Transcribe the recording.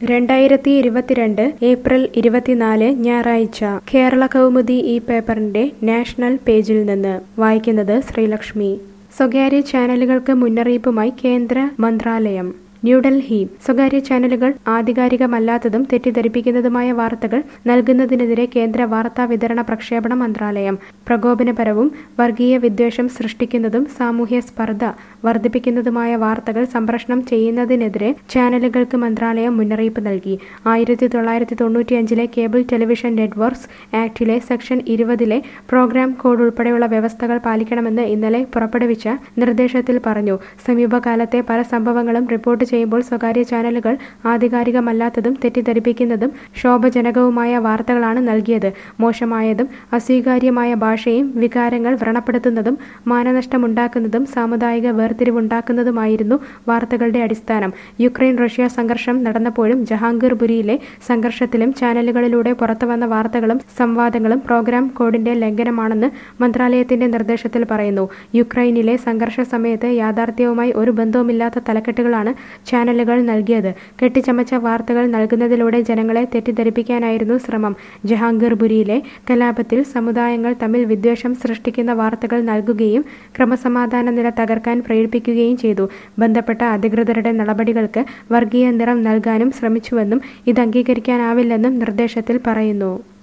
രണ്ടായിരത്തി ഇരുപത്തിരണ്ട് ഏപ്രിൽ ഇരുപത്തിനാല് ഞായറാഴ്ച കേരള കൗമുദി ഈ പേപ്പറിന്റെ നാഷണൽ പേജിൽ നിന്ന് വായിക്കുന്നത് ശ്രീലക്ഷ്മി സ്വകാര്യ ചാനലുകൾക്ക് മുന്നറിയിപ്പുമായി കേന്ദ്ര മന്ത്രാലയം ന്യൂഡൽഹി സ്വകാര്യ ചാനലുകൾ ആധികാരികമല്ലാത്തതും തെറ്റിദ്ധരിപ്പിക്കുന്നതുമായ വാർത്തകൾ നൽകുന്നതിനെതിരെ കേന്ദ്ര വാർത്താ വിതരണ പ്രക്ഷേപണ മന്ത്രാലയം പ്രകോപനപരവും വർഗീയ വിദ്വേഷം സൃഷ്ടിക്കുന്നതും സാമൂഹ്യ സ്പർദ്ധ വർദ്ധിപ്പിക്കുന്നതുമായ വാർത്തകൾ സംപ്രേഷണം ചെയ്യുന്നതിനെതിരെ ചാനലുകൾക്ക് മന്ത്രാലയം മുന്നറിയിപ്പ് നൽകി ആയിരത്തി തൊള്ളായിരത്തി തൊണ്ണൂറ്റിയഞ്ചിലെ കേബിൾ ടെലിവിഷൻ നെറ്റ്വർക്ക്സ് ആക്ടിലെ സെക്ഷൻ ഇരുപതിലെ പ്രോഗ്രാം കോഡ് ഉൾപ്പെടെയുള്ള വ്യവസ്ഥകൾ പാലിക്കണമെന്ന് ഇന്നലെ പുറപ്പെടുവിച്ച നിർദ്ദേശത്തിൽ പറഞ്ഞു സമീപകാലത്തെ പല സംഭവങ്ങളും റിപ്പോർട്ട് ചെയ്യുമ്പോൾ സ്വകാര്യ ചാനലുകൾ ആധികാരികമല്ലാത്തതും തെറ്റിദ്ധരിപ്പിക്കുന്നതും ശോഭജനകവുമായ വാർത്തകളാണ് നൽകിയത് മോശമായതും അസ്വീകാര്യമായ ഭാഷയും വികാരങ്ങൾ വ്രണപ്പെടുത്തുന്നതും മാനനഷ്ടമുണ്ടാക്കുന്നതും സാമുദായിക വേർതിരിവുണ്ടാക്കുന്നതുമായിരുന്നു വാർത്തകളുടെ അടിസ്ഥാനം യുക്രൈൻ റഷ്യ സംഘർഷം നടന്നപ്പോഴും ജഹാംഗീർപുരിയിലെ സംഘർഷത്തിലും ചാനലുകളിലൂടെ പുറത്തുവന്ന വാർത്തകളും സംവാദങ്ങളും പ്രോഗ്രാം കോഡിന്റെ ലംഘനമാണെന്ന് മന്ത്രാലയത്തിന്റെ നിർദ്ദേശത്തിൽ പറയുന്നു യുക്രൈനിലെ സംഘർഷ സമയത്ത് യാഥാർത്ഥ്യവുമായി ഒരു ബന്ധവുമില്ലാത്ത തലക്കെട്ടുകളാണ് ചാനലുകൾ നൽകിയത് കെട്ടിച്ചമച്ച വാർത്തകൾ നൽകുന്നതിലൂടെ ജനങ്ങളെ തെറ്റിദ്ധരിപ്പിക്കാനായിരുന്നു ശ്രമം ജഹാംഗീർപുരിയിലെ കലാപത്തിൽ സമുദായങ്ങൾ തമ്മിൽ വിദ്വേഷം സൃഷ്ടിക്കുന്ന വാർത്തകൾ നൽകുകയും ക്രമസമാധാന നില തകർക്കാൻ പ്രേരിപ്പിക്കുകയും ചെയ്തു ബന്ധപ്പെട്ട അധികൃതരുടെ നടപടികൾക്ക് വർഗീയ നിറം നൽകാനും ശ്രമിച്ചുവെന്നും ഇത് അംഗീകരിക്കാനാവില്ലെന്നും നിർദ്ദേശത്തിൽ പറയുന്നു